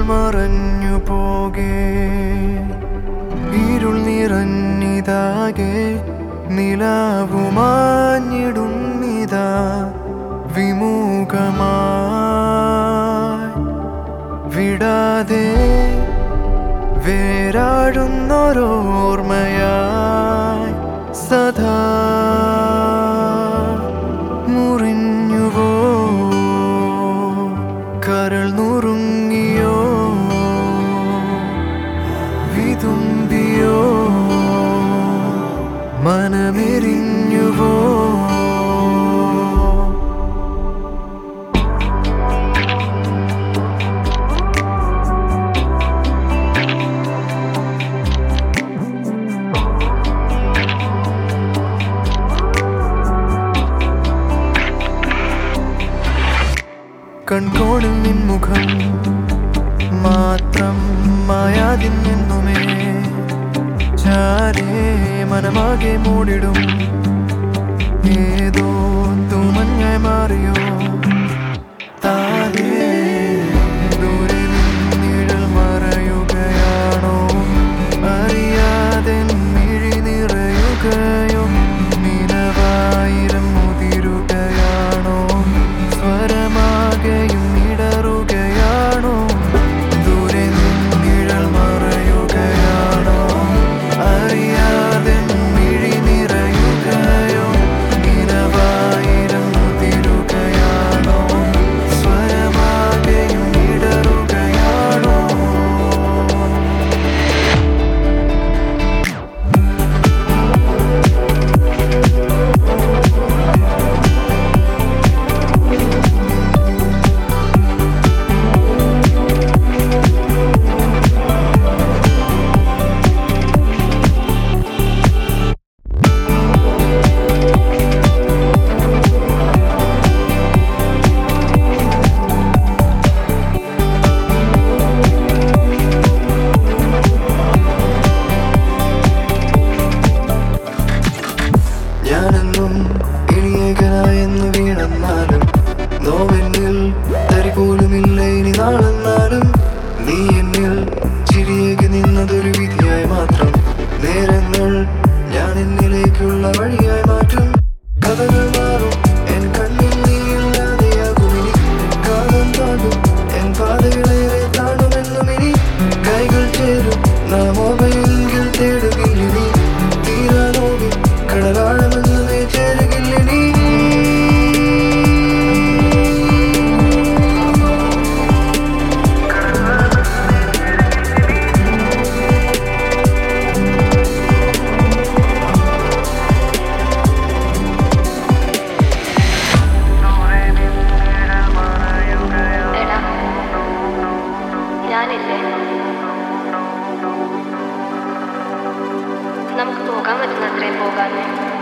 മറഞ്ഞു പോകെ ഇരുൾ നിറഞ്ഞിതാകെ നിലാവുമാഞ്ഞിടുന്നിതാ വിമുഖമായി വിടാതെ വേരാടുന്നൊരോർമ്മയായി സദാ മുറിഞ്ഞുവോ കരൾ നുറുങ്ങിയോ വിതുമ്പിയോ മനമെരിഞ്ഞുവോ കൺകോണിൽ നിൻമുഖം മാത്രം മായാതിൻ നിന്നുമേ ചാരേ മനമാകെ മൂടിടും ഏതോ തുമഞ്ഞായി മാറിയോ താനേ ദൂരെ നിന്നിഴൽ മറയുകയാണോ അറിയാതെ മിഴി നിറയുകയോ നിലവായിരം മുതിരുകയാണോ സ്വരമാകെയും ഇടറുകയാണോ ദൂരെ നിന്നിഴൽ മറയുകയാണോ അറിയാതെ മിഴി നിറയുകയോ നിലവായിരം മുതിരുകയാണോ സ്വരമാകെയും ഇടറുകയാണോ ഞാനെന്നും ഇണിയേകനായെന്ന് വീണെന്നാലും നോവെന്നിൽ തരി പോലുമില്ല ഇനി നാളെന്നാലും നീ എന്നിൽ ചിരിയേക്ക് നിന്നതൊരു വിധിയായി മാത്രം നേരങ്ങൾ ഞാൻ എന്നിലേക്കുള്ള വഴിയായി മാറ്റും കഥകൾ മാറും എൻ കണ്ണിൽ നീയില്ലാതെയാകും ഇനി കാലം താണ്ടും എൻ പാതകളേറെ താണ്ടുമെന്നും ഇനി കൈകൾ ചേരും നാം ഓമയെങ്കിൽ തേടുകില്ലിനി തീരാനോടി കടലാഴമെന്ന് നീ ചേരുകില്ലിനി എടാ ഞാനില്ലേ നമുക്ക് പോകാൻ പറ്റുന്ന അത്രയും പോകാന്നേ